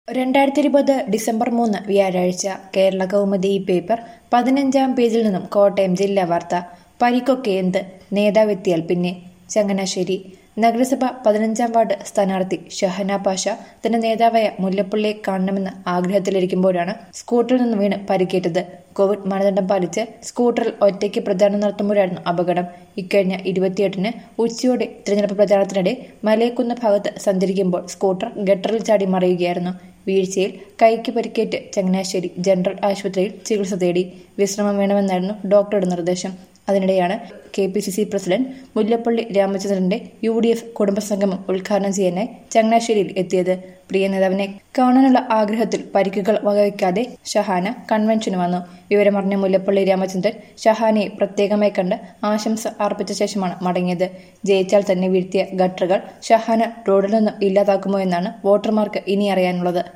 രണ്ടായിരത്തി ഇരുപത് ഡിസംബർ മൂന്ന് വ്യാഴാഴ്ച കേരള കൗമുദി ഈ പേപ്പർ പതിനഞ്ചാം പേജിൽ നിന്നും കോട്ടയം ജില്ലാ വാർത്ത പരിക്കൊക്കെ എന്ത് നേതാവെത്തിയാൽ പിന്നെ ചങ്ങനാശ്ശേരി നഗരസഭ പതിനഞ്ചാം വാർഡ് സ്ഥാനാർത്ഥി ഷഹന പാഷ തന്റെ നേതാവായ മുല്ലപ്പള്ളിയെ കാണണമെന്ന ആഗ്രഹത്തിലിരിക്കുമ്പോഴാണ് സ്കൂട്ടറിൽ നിന്ന് വീണ് പരിക്കേറ്റത് കോവിഡ് മാനദണ്ഡം പാലിച്ച് സ്കൂട്ടറിൽ ഒറ്റയ്ക്ക് പ്രചാരണം നടത്തുമ്പോഴായിരുന്നു അപകടം ഇക്കഴിഞ്ഞ ഇരുപത്തിയെട്ടിന് ഉച്ചയോടെ തിരഞ്ഞെടുപ്പ് പ്രചാരണത്തിനിടെ മലയക്കുന്ന് ഭാഗത്ത് സഞ്ചരിക്കുമ്പോൾ സ്കൂട്ടർ ഗട്ടറിൽ ചാടി മറിയുകയായിരുന്നു വീഴ്ചയിൽ കൈക്ക് പരിക്കേറ്റ് ചങ്ങനാശ്ശേരി ജനറൽ ആശുപത്രിയിൽ ചികിത്സ തേടി വിശ്രമം വേണമെന്നായിരുന്നു ഡോക്ടറുടെ നിർദ്ദേശം അതിനിടെയാണ് K P C C president Mullappally രാമചന്ദ്രന്റെ യു ഡി എഫ് കുടുംബസംഗമം ഉദ്ഘാടനം ചെയ്യാനായി ചങ്ങനാശ്ശേരിയിൽ എത്തിയത് പ്രിയ നേതാവിനെ കാണാനുള്ള ആഗ്രഹത്തിൽ പരിക്കുകൾ വകവയ്ക്കാതെ ഷഹാന കൺവെൻഷന് വന്നു വിവരമറിഞ്ഞ മുല്ലപ്പള്ളി രാമചന്ദ്രൻ ഷഹാനയെ പ്രത്യേകമായി കണ്ട് ആശംസ അർപ്പിച്ച ശേഷമാണ് മടങ്ങിയത് ജയിച്ചാൽ തന്നെ വീഴ്ത്തിയ ഗട്ടറുകൾ ഷഹാന റോഡിൽ നിന്നും ഇല്ലാതാക്കുമോ എന്നാണ് വോട്ടർമാർക്ക് ഇനി അറിയാനുള്ളത്